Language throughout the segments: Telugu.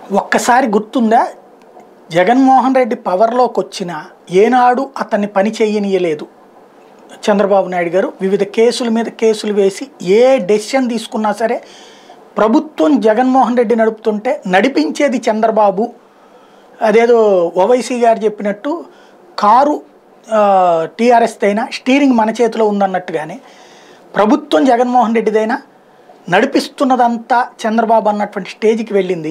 ఒక్కసారి గుర్తుందా జగన్మోహన్ రెడ్డి పవర్లోకి వచ్చిన ఏనాడు అతన్ని పని చేయనీయలేదు చంద్రబాబు నాయుడు గారు వివిధ కేసుల మీద కేసులు వేసి ఏ డెసిషన్ తీసుకున్నా సరే ప్రభుత్వం జగన్మోహన్ రెడ్డి నడుపుతుంటే నడిపించేది చంద్రబాబు అదేదో ఓవైసీ గారు చెప్పినట్టు కారు టీఆర్ఎస్ అయినా స్టీరింగ్ మన చేతిలో ఉందన్నట్టుగానే ప్రభుత్వం జగన్మోహన్ రెడ్డిదైనా నడిపిస్తున్నదంతా చంద్రబాబు అన్నటువంటి స్టేజ్కి వెళ్ళింది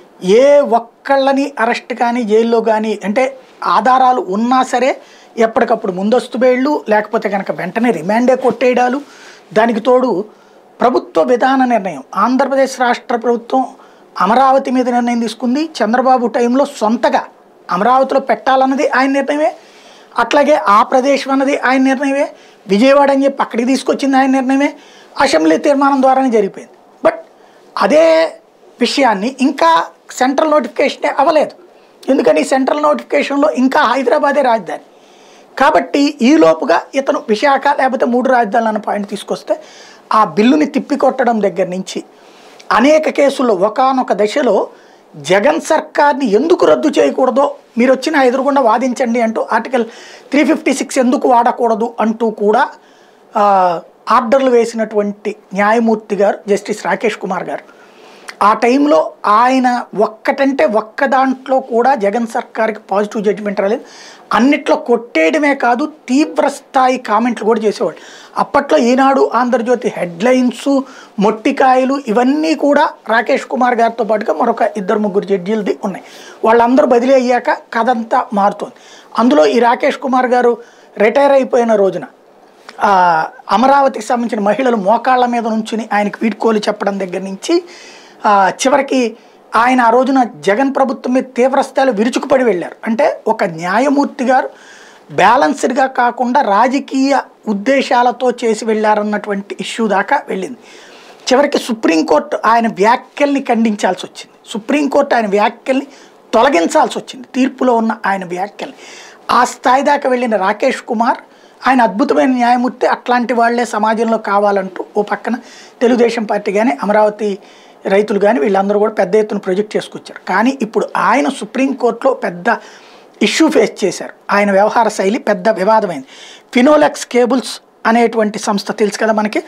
ఏ ఒక్కళ్ళని అరెస్ట్ కానీ జైల్లో కానీ అంటే ఆధారాలు ఉన్నా సరే ఎప్పటికప్పుడు ముందస్తు బెయిళ్ళు లేకపోతే కనుక వెంటనే రిమాండే కొట్టేయడాలు దానికి తోడు ప్రభుత్వ విధాన నిర్ణయం ఆంధ్రప్రదేశ్ రాష్ట్ర ప్రభుత్వం అమరావతి మీద నిర్ణయం తీసుకుంది చంద్రబాబు టైంలో సొంతగా అమరావతిలో పెట్టాలన్నది ఆయన నిర్ణయమే అట్లాగే ఆ ప్రదేశం అన్నది ఆయన నిర్ణయమే విజయవాడ అని చెప్పి అక్కడికి తీసుకొచ్చింది ఆయన నిర్ణయమే అసెంబ్లీ తీర్మానం ద్వారానే జరిగిపోయింది బట్ అదే విషయాన్ని ఇంకా సెంట్రల్ నోటిఫికేషనే అవ్వలేదు ఎందుకని సెంట్రల్ నోటిఫికేషన్లో ఇంకా హైదరాబాదే రాజధాని కాబట్టి ఈలోపుగా ఇతను విశాఖ లేకపోతే మూడు రాజధానులు అన్న పాయింట్ తీసుకొస్తే ఆ బిల్లుని తిప్పికొట్టడం దగ్గర నుంచి అనేక కేసుల్లో ఒకానొక దశలో జగన్ సర్కార్ని ఎందుకు రద్దు చేయకూడదో మీరు వచ్చిన ఎదురుగుండా వాదించండి అంటూ ఆర్టికల్ త్రీ ఫిఫ్టీ సిక్స్ ఎందుకు వాడకూడదు అంటూ కూడా ఆ, ఆర్డర్లు వేసినటువంటి న్యాయమూర్తి గారు జస్టిస్ రాకేష్ కుమార్ గారు ఆ టైంలో ఆయన ఒక్కటంటే ఒక్క దాంట్లో కూడా జగన్ సర్కార్కి పాజిటివ్ జడ్జిమెంట్ రాలేదు అన్నిట్లో కొట్టేయడమే కాదు తీవ్ర స్థాయి కామెంట్లు కూడా చేసేవాళ్ళు అప్పట్లో ఈనాడు ఆంధ్రజ్యోతి హెడ్లైన్స్ మొట్టికాయలు ఇవన్నీ కూడా రాకేష్ కుమార్ గారితో పాటుగా మరొక ఇద్దరు ముగ్గురు జడ్జీలది ఉన్నాయి వాళ్ళందరూ బదిలీ అయ్యాక కథ అంతా మారుతోంది అందులో ఈ రాకేష్ కుమార్ గారు రిటైర్ అయిపోయిన రోజున ఆ, అమరావతికి సంబంధించిన మహిళలు మోకాళ్ళ మీద నుంచుని ఆయనకి వీడ్కోలు చెప్పడం దగ్గర నుంచి ఆ, చివరికి ఆయన ఆ రోజున జగన్ ప్రభుత్వం మీద తీవ్ర స్థాయిలో విరుచుకుపడి వెళ్ళారు అంటే ఒక న్యాయమూర్తి గారు బ్యాలన్స్డ్గా కాకుండా రాజకీయ ఉద్దేశాలతో చేసి వెళ్ళారన్నటువంటి ఇష్యూ దాకా వెళ్ళింది చివరికి సుప్రీంకోర్టు ఆయన వ్యాఖ్యల్ని ఖండించాల్సి వచ్చింది సుప్రీంకోర్టు ఆయన వ్యాఖ్యల్ని తొలగించాల్సి వచ్చింది తీర్పులో ఉన్న ఆయన వ్యాఖ్యల్ని ఆ స్థాయి దాకా వెళ్ళిన రాకేష్ కుమార్ ఆయన అద్భుతమైన న్యాయమూర్తి అట్లాంటి వాళ్ళే సమాజంలో కావాలంటూ ఓ పక్కన తెలుగుదేశం పార్టీ కానీ అమరావతి రైతులు కానీ వీళ్ళందరూ కూడా పెద్ద ఎత్తున ప్రొజెక్ట్ చేసుకొచ్చారు కానీ ఇప్పుడు ఆయన సుప్రీంకోర్టులో పెద్ద ఇష్యూ ఫేస్ చేశారు ఆయన వ్యవహార శైలి పెద్ద వివాదమైంది ఫినోలెక్స్ కేబుల్స్ అనేటువంటి సంస్థ తెలుసు కదా మనకి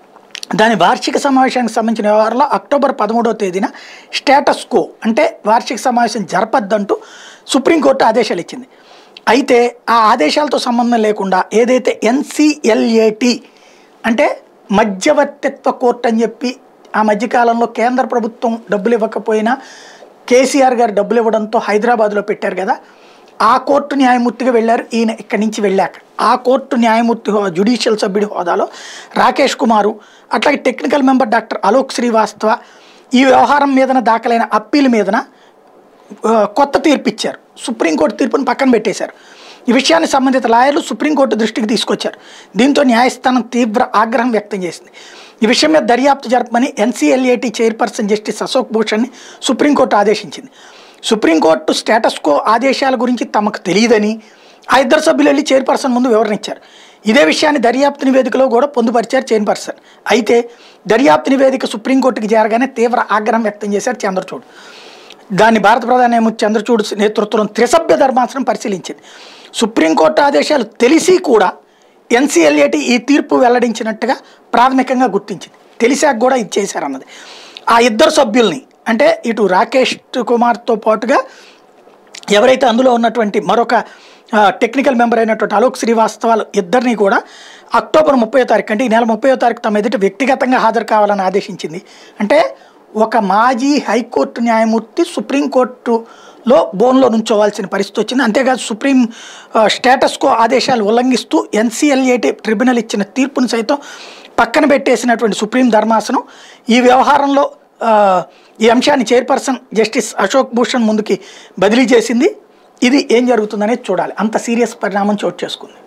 దాని వార్షిక సమావేశానికి సంబంధించిన వ్యవహారంలో అక్టోబర్ పదమూడవ తేదీన స్టేటస్ కో అంటే వార్షిక సమావేశం జరపద్దంటూ సుప్రీంకోర్టు ఆదేశాలు ఇచ్చింది అయితే ఆ ఆదేశాలతో సంబంధం లేకుండా ఏదైతే ఎన్సిఎల్ఏటి అంటే మధ్యవర్తిత్వ కోర్టు అని చెప్పి ఆ మధ్యకాలంలో కేంద్ర ప్రభుత్వం డబ్బులు ఇవ్వకపోయినా కేసీఆర్ గారు డబ్బులు ఇవ్వడంతో హైదరాబాద్లో పెట్టారు కదా ఆ కోర్టు న్యాయమూర్తిగా వెళ్ళారు ఈయన ఇక్కడి నుంచి వెళ్ళాక ఆ కోర్టు న్యాయమూర్తి హో- జ్యుడిషియల్ సభ్యుడి హోదాలో రాకేష్ కుమారు అట్లాగే technical member doctor Alok Srivastava ఈ వ్యవహారం మీదన దాఖలైన అప్పీల్ మీదన ఆ, కొత్త తీర్పు ఇచ్చారు సుప్రీంకోర్టు తీర్పును పక్కన పెట్టేశారు ఈ విషయాన్ని సంబంధిత లాయర్లు సుప్రీంకోర్టు దృష్టికి తీసుకొచ్చారు దీంతో న్యాయస్థానం తీవ్ర ఆగ్రహం వ్యక్తం చేసింది ఈ విషయం మీద దర్యాప్తు జరపమని ఎన్సీఎల్ఏటీ చైర్పర్సన్ జస్టిస్ అశోక్ భూషణ్ని సుప్రీంకోర్టు ఆదేశించింది సుప్రీంకోర్టు స్టేటస్ కో ఆదేశాల గురించి తమకు తెలియదని ఆ ఇద్దరు సభ్యులు వెళ్ళి చైర్పర్సన్ ముందు వివరణ ఇచ్చారు ఇదే విషయాన్ని దర్యాప్తు నివేదికలో కూడా పొందుపరిచారు చైర్పర్సన్ అయితే దర్యాప్తు నివేదిక సుప్రీంకోర్టుకి చేరగానే తీవ్ర ఆగ్రహం వ్యక్తం చేశారు చంద్రచూడ్ దాన్ని భారత ప్రధాని న్యాయమూర్తి చంద్రచూడ్ నేతృత్వంలో త్రిసభ్య ధర్మాసనం పరిశీలించింది సుప్రీంకోర్టు ఆదేశాలు తెలిసి కూడా ఎన్సీఎల్ఏటి ఈ తీర్పు వెల్లడించినట్టుగా ప్రాథమికంగా గుర్తించింది తెలిసాక కూడా ఇది చేశారన్నది ఆ ఇద్దరు సభ్యుల్ని అంటే ఇటు రాకేష్ కుమార్తో పాటుగా ఎవరైతే అందులో ఉన్నటువంటి మరొక ఆ, టెక్నికల్ మెంబర్ అయినటువంటి అలోక్ శ్రీవాస్తవాలు ఇద్దరిని కూడా అక్టోబర్ ముప్పై తారీఖు అంటే ఈ నెల ముప్పై తారీఖు తమ ఎదుట వ్యక్తిగతంగా హాజరు కావాలని ఆదేశించింది అంటే ఒక మాజీ హైకోర్టు న్యాయమూర్తి సుప్రీంకోర్టులో బోన్లో నుంచోవాల్సిన పరిస్థితి వచ్చింది అంతేకాదు సుప్రీం ఆ, స్టేటస్ కో ఆదేశాలు ఉల్లంఘిస్తూ ఎన్సీఎల్ఏటి ట్రిబ్యునల్ ఇచ్చిన తీర్పును సైతం పక్కన పెట్టేసినటువంటి సుప్రీం ధర్మాసనం ఈ వ్యవహారంలో ఆ, ఈ అంశాన్ని చైర్పర్సన్ జస్టిస్ అశోక్ భూషణ్ ముందుకి బదిలీ చేసింది ఇది ఏం జరుగుతుందనేది చూడాలి అంత సీరియస్ పరిణామం చోటు చేసుకుంది